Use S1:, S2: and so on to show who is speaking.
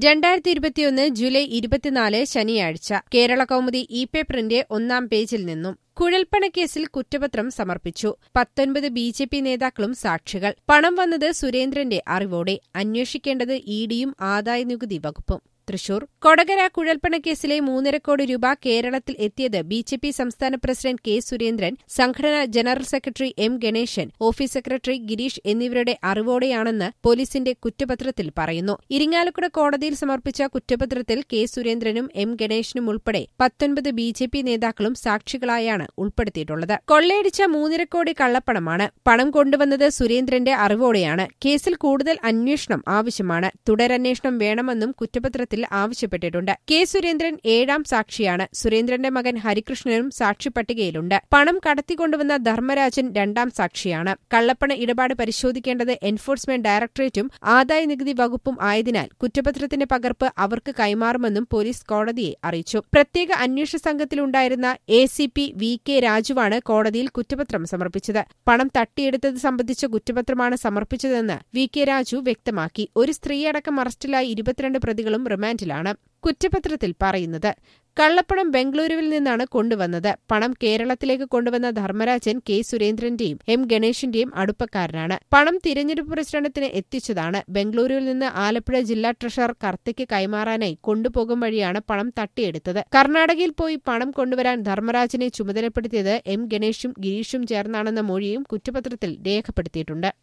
S1: രണ്ടായിരത്തി ഇരുപത്തിയൊന്ന് ജൂലൈ ഇരുപത്തിനാല് ശനിയാഴ്ച കേരള കൗമുദി ഇ പേപ്പറിന്റെ ഒന്നാം പേജിൽ നിന്നും കുഴൽപ്പണക്കേസിൽ കുറ്റപത്രം സമർപ്പിച്ചു പത്തൊൻപത് ബി ജെ പി നേതാക്കളും സാക്ഷികൾ പണം വന്നത് സുരേന്ദ്രന്റെ അറിവോടെ അന്വേഷിക്കേണ്ടത് ഇഡിയും ആദായനികുതി വകുപ്പും തൃശൂർ കൊടകര കുഴൽപ്പണക്കേസിലെ മൂന്നര കോടി രൂപ കേരളത്തിൽ എത്തിയത് ബി ജെ പി സംസ്ഥാന പ്രസിഡന്റ് കെ സുരേന്ദ്രൻ സംഘടനാ general secretary M Ganesan office secretary Girish എന്നിവരുടെ അറിവോടെയാണെന്ന് പോലീസിന്റെ കുറ്റപത്രത്തിൽ പറയുന്നു ഇരിങ്ങാലക്കുട കോടതിയിൽ സമർപ്പിച്ച കുറ്റപത്രത്തിൽ കെ സുരേന്ദ്രനും എം ഗണേശനും ഉൾപ്പെടെ പത്തൊൻപത് ബി ജെ പി നേതാക്കളും സാക്ഷികളായാണ് ഉൾപ്പെടുത്തിയിട്ടുള്ളത് കൊള്ളയടിച്ച മൂന്നര കോടി കള്ളപ്പണമാണ് പണം കൊണ്ടുവന്നത് സുരേന്ദ്രന്റെ അറിവോടെയാണ് കേസിൽ കൂടുതൽ അന്വേഷണം ആവശ്യമാണ് തുടരന്വേഷണം വേണമെന്നും കുറ്റപത്രത്തിൽ ആവശ്യപ്പെട്ടിട്ടുണ്ട് കെ സുരേന്ദ്രൻ ഏഴാം സാക്ഷിയാണ് സുരേന്ദ്രന്റെ മകൻ ഹരികൃഷ്ണനും സാക്ഷി പട്ടികയിലുണ്ട് പണം കടത്തിക്കൊണ്ടുവന്ന ധർമ്മരാജൻ രണ്ടാം സാക്ഷിയാണ് കള്ളപ്പണ ഇടപാട് പരിശോധിക്കേണ്ടത് എൻഫോഴ്സ്മെന്റ് ഡയറക്ടറേറ്റും ആദായനികുതി വകുപ്പും ആയതിനാൽ കുറ്റപത്രത്തിന്റെ പകർപ്പ് അവർക്ക് കൈമാറുമെന്നും പോലീസ് കോടതിയെ അറിയിച്ചു പ്രത്യേക അന്വേഷണ സംഘത്തിലുണ്ടായിരുന്ന A C P V K രാജുവാണ് കോടതിയിൽ കുറ്റപത്രം സമർപ്പിച്ചത് പണം തട്ടിയെടുത്തത് സംബന്ധിച്ച കുറ്റപത്രമാണ് സമർപ്പിച്ചതെന്ന് വി കെ രാജു വ്യക്തമാക്കി ഒരു സ്ത്രീയടക്കം അറസ്റ്റിലായ ഇരുപത്തിരണ്ട് പ്രതികളും റിമാൻഡിലാണ് കുറ്റപത്രത്തിൽ പറയുന്നത് കള്ളപ്പണം ബംഗളൂരുവിൽ നിന്നാണ് കൊണ്ടുവന്നത് പണം കേരളത്തിലേക്ക് കൊണ്ടുവന്ന ധർമ്മരാജൻ കെ സുരേന്ദ്രന്റെയും എം ഗണേഷിന്റെയും അടുപ്പക്കാരനാണ് പണം തിരഞ്ഞെടുപ്പ് പ്രചരണത്തിന് എത്തിച്ചതാണ് ബംഗളൂരുവിൽ നിന്ന് ആലപ്പുഴ ജില്ലാ ട്രഷറർ കർത്തയ്ക്ക് കൈമാറാനായി കൊണ്ടുപോകും വഴിയാണ് പണം തട്ടിയെടുത്തത് കർണാടകയിൽ പോയി പണം കൊണ്ടുവരാൻ ധർമ്മരാജനെ ചുമതലപ്പെടുത്തിയത് എം ഗണേഷും ഗിരീഷും ചേർന്നാണെന്ന മൊഴിയും കുറ്റപത്രത്തിൽ രേഖപ്പെടുത്തിയിട്ടുണ്ട്